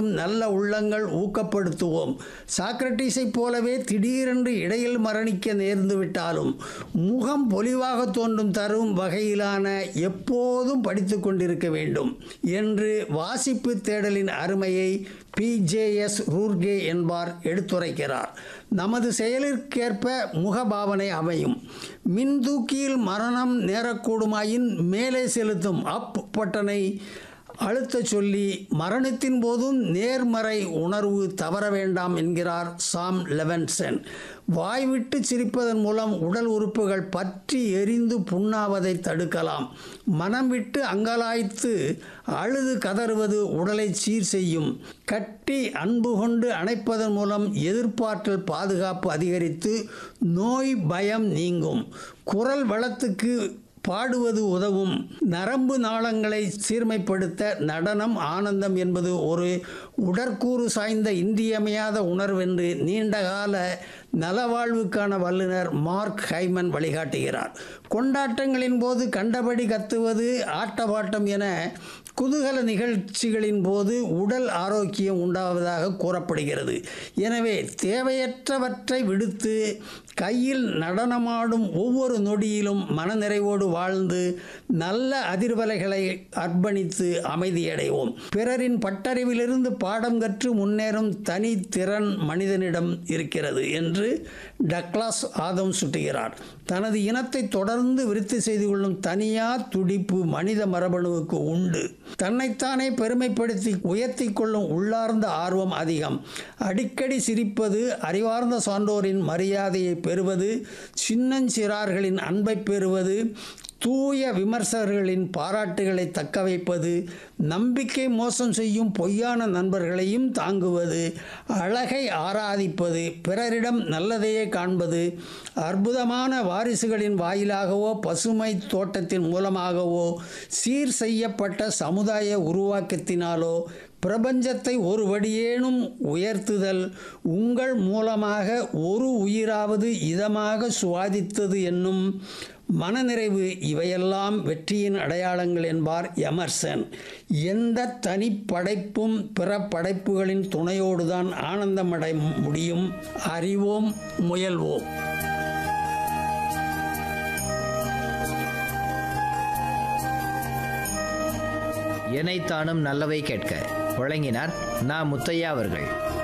நினைக்கும் நல்ல உள்ளங்கள் ஊக்கப்படுத்துவோம் சாக்ரட்டிஸைப் போலவே திடீரென்று இடையில் மரணிக்க நேர்ந்து விட்டாலும் முகம் பொலிவாக தோன்றும் தரும் வகையிலான எப்போதும் படித்து கொண்டிருக்க வேண்டும் என்று வாசிப்பு தேடலின் அருமையை பிஜேஎஸ் ரூர்கே என்பார் எடுத்துரைக்கிறார் நமது செயலிற்கேற்ப முகபாவனை அமையும் மின்தூக்கியில் மரணம் நேரக்கூடுமாயின் மேலே செலுத்தும் அப் பட்டனை அழுத்தச் சொல்லி மரணத்தின் போதும் நேர்மறை உணர்வு தவற வேண்டாம் என்கிறார் சாம் லெவன்சன் வாய்விட்டு சிரிப்பதன் மூலம் உடல் உறுப்புகள் பற்றி எரிந்து புண்ணாவதை தடுக்கலாம் மனம் விட்டு அங்கலாய்த்து அழுது கதறுவது உடலை சீர் செய்யும் கட்டி அன்பு கொண்டு அணைப்பதன் மூலம் எதிர்ப்பாற்றல் பாதுகாப்பு அதிகரித்து நோய் பயம் நீங்கும் குரல் வளத்துக்கு பாடுவது உதவும் நரம்பு நாளங்களை சீர்மைப்படுத்த நடனம் ஆனந்தம் என்பது ஒரு உடற்கூறு சாய்ந்த இன்றியமையாத உணர்வென்று நீண்டகால நலவாழ்வுக்கான வல்லுநர் மார்க் ஹைமன் வழிகாட்டுகிறார் கொண்டாட்டங்களின் போது கண்டபடி கத்துவது ஆட்டபாட்டம் என குதூகல நிகழ்ச்சிகளின் போது உடல் ஆரோக்கியம் உண்டாவதாக கூறப்படுகிறது எனவே தேவையற்றவற்றை விடுத்து கையில் நடனமாடும் ஒவ்வொரு நொடியிலும் மனநிறைவோடு வாழ்ந்து நல்ல அதிர்வலைகளை அர்ப்பணித்து அமைதியடைவோம் பிறரின் பட்டறிவிலிருந்து பாடம் கற்று முன்னேறும் தனி திறன் மனிதனிடம் இருக்கிறது என்று டக்ளாஸ் ஆதம் சுட்டுகிறார் தனது இனத்தை தொடர்ந்து விருத்தி செய்து கொள்ளும் தனியா துடிப்பு மனித மரபணுவுக்கு உண்டு தன்னைத்தானே பெருமைப்படுத்தி உயர்த்தி கொள்ளும் உள்ளார்ந்த ஆர்வம் அதிகம் அடிக்கடி சிரிப்பது அறிவார்ந்த சான்றோரின் மரியாதையை பெறுவது சின்னஞ்சிறார்களின் அன்பை பெறுவது தூய விமர்சகர்களின் பாராட்டுகளை தக்க வைப்பது நம்பிக்கை மோசம் செய்யும் பொய்யான நண்பர்களையும் தாங்குவது அழகை ஆராதிப்பது பிறரிடம் நல்லதையே காண்பது அற்புதமான வாரிசுகளின் வாயிலாகவோ பசுமை தோட்டத்தின் மூலமாகவோ சீர் செய்யப்பட்ட சமுதாய உருவாக்கத்தினாலோ பிரபஞ்சத்தை ஒரு வடியேனும் உயர்த்துதல் உங்கள் மூலமாக ஒரு உயிராவது இதமாக சுவாதித்தது என்னும் மனநிறைவு இவையெல்லாம் வெற்றியின் அடையாளங்கள் என்பார் எமர்சன் எந்த தனி படைப்பும் பிற படைப்புகளின் துணையோடுதான் ஆனந்தமடை முடியும் அறிவோம் முயல்வோம் எனைத்தானும் நல்லவை கேட்க வழங்கினார் நா முத்தையா அவர்கள்